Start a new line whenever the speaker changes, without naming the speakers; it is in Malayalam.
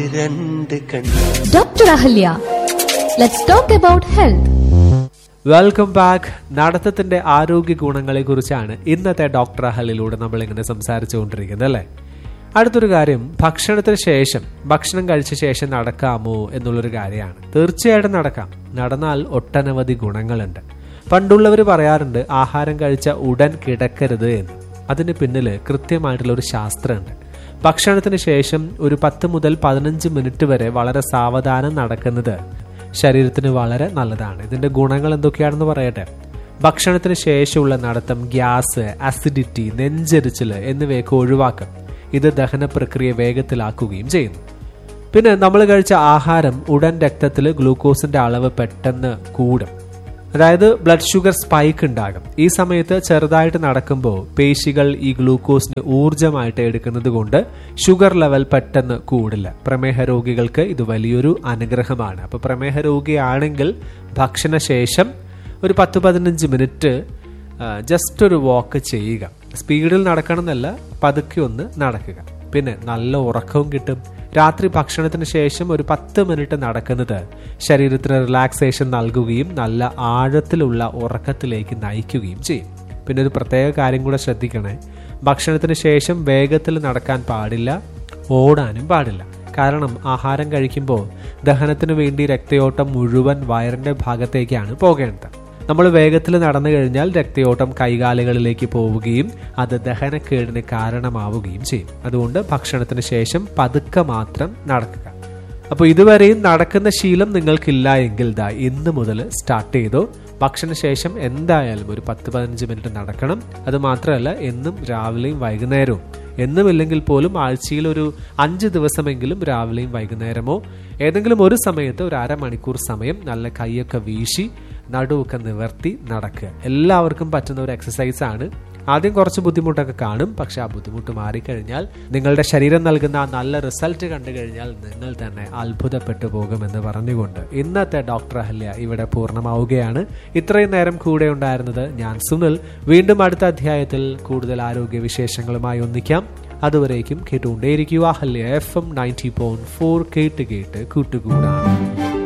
രണ്ട് കണ്ണു
Dr. Ahalya. Let's talk about health.
Welcome back നടത്തത്തിന്റെ ആരോഗ്യ ഗുണങ്ങളെ കുറിച്ചാണ് ഇന്നത്തെ ഡോക്ടർ അഹലിലൂടെ നമ്മൾ ഇങ്ങനെ സംസാരിച്ചുകൊണ്ടിരിക്കുന്നത് അല്ലേ അടുത്തൊരു കാര്യം ഭക്ഷണത്തിന് ശേഷം ഭക്ഷണം കഴിച്ച ശേഷം നടക്കാമോ എന്നുള്ളൊരു കാര്യമാണ് തീർച്ചയായിട്ടും നടക്കാം നടന്നാൽ ഒട്ടനവധി ഗുണങ്ങളുണ്ട് പണ്ടുള്ളവർ പറയാറുണ്ട് ആഹാരം കഴിച്ച ഉടൻ കിടക്കരുത് എന്ന് അതിന് പിന്നിൽ കൃത്യമായിട്ടുള്ള ഒരു ശാസ്ത്രമുണ്ട് ഭക്ഷണത്തിന് ശേഷം ഒരു പത്ത് മുതൽ പതിനഞ്ച് മിനിറ്റ് വരെ വളരെ സാവധാനം നടക്കുന്നത് ശരീരത്തിന് വളരെ നല്ലതാണ് ഇതിന്റെ ഗുണങ്ങൾ എന്തൊക്കെയാണെന്ന് പറയട്ടെ ഭക്ഷണത്തിന് ശേഷമുള്ള നടത്തം ഗ്യാസ് അസിഡിറ്റി നെഞ്ചരിച്ചിൽ എന്നിവയൊക്കെ ഒഴിവാക്കും ഇത് ദഹന പ്രക്രിയ വേഗത്തിലാക്കുകയും ചെയ്യുന്നു പിന്നെ നമ്മൾ കഴിച്ച ആഹാരം ഉടൻ രക്തത്തിൽ ഗ്ലൂക്കോസിന്റെ അളവ് പെട്ടെന്ന് കൂടും അതായത് ബ്ലഡ് ഷുഗർ സ്പൈക്ക് ഉണ്ടാകും ഈ സമയത്ത് ചെറുതായിട്ട് നടക്കുമ്പോൾ പേശികൾ ഈ ഗ്ലൂക്കോസിന് ഊർജമായിട്ട് എടുക്കുന്നത് കൊണ്ട് ഷുഗർ ലെവൽ പെട്ടെന്ന് കൂടില്ല പ്രമേഹ രോഗികൾക്ക് ഇത് വലിയൊരു അനുഗ്രഹമാണ് അപ്പൊ പ്രമേഹ രോഗിയാണെങ്കിൽ ഭക്ഷണശേഷം ഒരു പത്ത് പതിനഞ്ച് മിനിറ്റ് ജസ്റ്റ് ഒരു വാക്ക് ചെയ്യുക സ്പീഡിൽ നടക്കണം എന്നല്ല പതുക്കെ ഒന്ന് നടക്കുക പിന്നെ നല്ല ഉറക്കവും കിട്ടും രാത്രി ഭക്ഷണത്തിന് ശേഷം ഒരു പത്ത് മിനിറ്റ് നടക്കുന്നത് ശരീരത്തിന് റിലാക്സേഷൻ നൽകുകയും നല്ല ആഴത്തിലുള്ള ഉറക്കത്തിലേക്ക് നയിക്കുകയും ചെയ്യും പിന്നെ ഒരു പ്രത്യേക കാര്യം കൂടെ ശ്രദ്ധിക്കണേ ഭക്ഷണത്തിന് ശേഷം വേഗത്തിൽ നടക്കാൻ പാടില്ല ഓടാനും പാടില്ല കാരണം ആഹാരം കഴിക്കുമ്പോൾ ദഹനത്തിന് വേണ്ടി രക്തയോട്ടം മുഴുവൻ വയറിന്റെ ഭാഗത്തേക്കാണ് പോകേണ്ടത് നമ്മൾ വേഗത്തിൽ നടന്നു കഴിഞ്ഞാൽ രക്തയോട്ടം കൈകാലുകളിലേക്ക് പോവുകയും അത് ദഹനക്കേടിന് കാരണമാവുകയും ചെയ്യും അതുകൊണ്ട് ഭക്ഷണത്തിന് ശേഷം പതുക്കെ മാത്രം നടക്കുക അപ്പോൾ ഇതുവരെയും നടക്കുന്ന ശീലം നിങ്ങൾക്കില്ല എങ്കിൽ ദാ ഇന്ന് മുതൽ സ്റ്റാർട്ട് ചെയ്തോ ഭക്ഷണശേഷം എന്തായാലും ഒരു പത്ത് പതിനഞ്ച് മിനിറ്റ് നടക്കണം അത് മാത്രമല്ല എന്നും രാവിലെയും വൈകുന്നേരവും എന്നുമില്ലെങ്കിൽ പോലും ആഴ്ചയിൽ ഒരു അഞ്ച് ദിവസമെങ്കിലും രാവിലെയും വൈകുന്നേരമോ ഏതെങ്കിലും ഒരു സമയത്ത് ഒരു അരമണിക്കൂർ സമയം നല്ല കൈയൊക്കെ വീശി നടുവൊക്കെ നിവർത്തി നടക്കുക എല്ലാവർക്കും പറ്റുന്ന ഒരു എക്സസൈസ് ആണ് ആദ്യം കുറച്ച് ബുദ്ധിമുട്ടൊക്കെ കാണും പക്ഷെ ആ ബുദ്ധിമുട്ട് മാറിക്കഴിഞ്ഞാൽ നിങ്ങളുടെ ശരീരം നൽകുന്ന ആ നല്ല റിസൾട്ട് കണ്ടു കഴിഞ്ഞാൽ നിങ്ങൾ തന്നെ അത്ഭുതപ്പെട്ടു പോകുമെന്ന് പറഞ്ഞുകൊണ്ട് ഇന്നത്തെ ഡോക്ടർ അഹല്യ ഇവിടെ പൂർണ്ണമാവുകയാണ് ഇത്രയും നേരം കൂടെ ഉണ്ടായിരുന്നത് ഞാൻ സുനിൽ വീണ്ടും അടുത്ത അധ്യായത്തിൽ കൂടുതൽ ആരോഗ്യ വിശേഷങ്ങളുമായി ഒന്നിക്കാം അതുവരേക്കും കേട്ടുകൊണ്ടേയിരിക്കുക Ahalya F M ninety point four കേട്ട് കേട്ട് കൂട്ടുകൂടാം